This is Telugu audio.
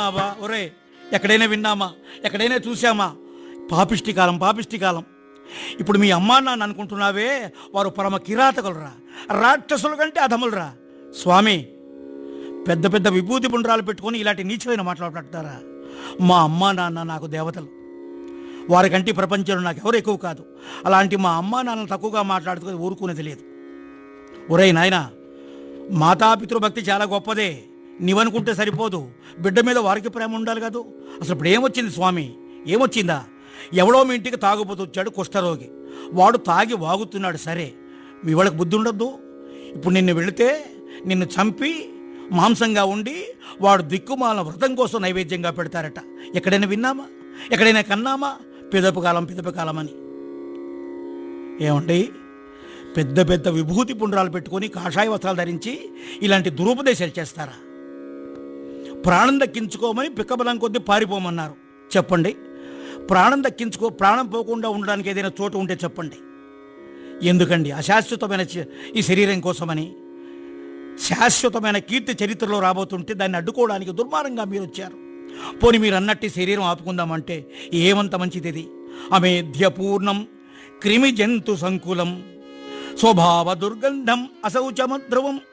విన్నావా ఒరే ఎక్కడైనా విన్నామా ఎక్కడైనా చూసామా పాపిష్టి కాలం పాపిష్టి కాలం ఇప్పుడు మీ అమ్మా నాన్న అనుకుంటున్నావే వారు పరమ కిరాతకులరా రాక్షసుల కంటే అధములరా స్వామి పెద్ద పెద్ద విభూతి పుండ్రాలు పెట్టుకొని ఇలాంటి నీచమైన మాట్లాడుతారా మా అమ్మా నాన్న నాకు దేవతలు వారికంటే ఈ ప్రపంచంలో నాకు ఎవరు ఎక్కువ కాదు అలాంటి మా అమ్మా నాన్న తక్కువగా మాట్లాడుతూ ఊరుకునేది లేదు ఒరేయ్ నాయనా మాతాపితృభక్తి చాలా గొప్పదే నీవనుకుంటే సరిపోదు బిడ్డ మీద వారికి ప్రేమ ఉండాలి కాదు అసలు ఇప్పుడు ఏమొచ్చింది స్వామి ఏమొచ్చిందా ఎవడో మీ ఇంటికి తాగుబోతు వచ్చాడు కుష్ఠరోగి వాడు తాగి వాగుతున్నాడు సరే మీ వాళ్ళకి బుద్ధి ఉండొద్దు ఇప్పుడు నిన్ను వెళితే నిన్ను చంపి మాంసంగా ఉండి వాడు దిక్కుమాల వ్రతం కోసం నైవేద్యంగా పెడతారట ఎక్కడైనా విన్నామా ఎక్కడైనా కన్నామా పిదపు కాలం పిదపు కాలం అని ఏమండి పెద్ద పెద్ద విభూతి పుండ్రాలు పెట్టుకొని కాషాయ వస్త్రాలు ధరించి ఇలాంటి దురుపదేశాలు చేస్తారా ప్రాణం దక్కించుకోమని పిక్కబలం కొద్దీ పారిపోమన్నారు చెప్పండి ప్రాణం దక్కించుకో ప్రాణం పోకుండా ఉండడానికి ఏదైనా చోటు ఉంటే చెప్పండి ఎందుకండి అశాశ్వతమైన చ- ఈ శరీరం కోసమని శాశ్వతమైన కీర్తి చరిత్రలో రాబోతుంటే దాన్ని అడ్డుకోవడానికి దుర్మార్గంగా మీరు వచ్చారు పోని మీరు అన్నట్టు ఈ శరీరం ఆపుకుందామంటే ఏమంత మంచిది ఇది అమేధ్యపూర్ణం క్రిమి జంతు సంకులం స్వభావ దుర్గంధం అశౌచమధ్రువం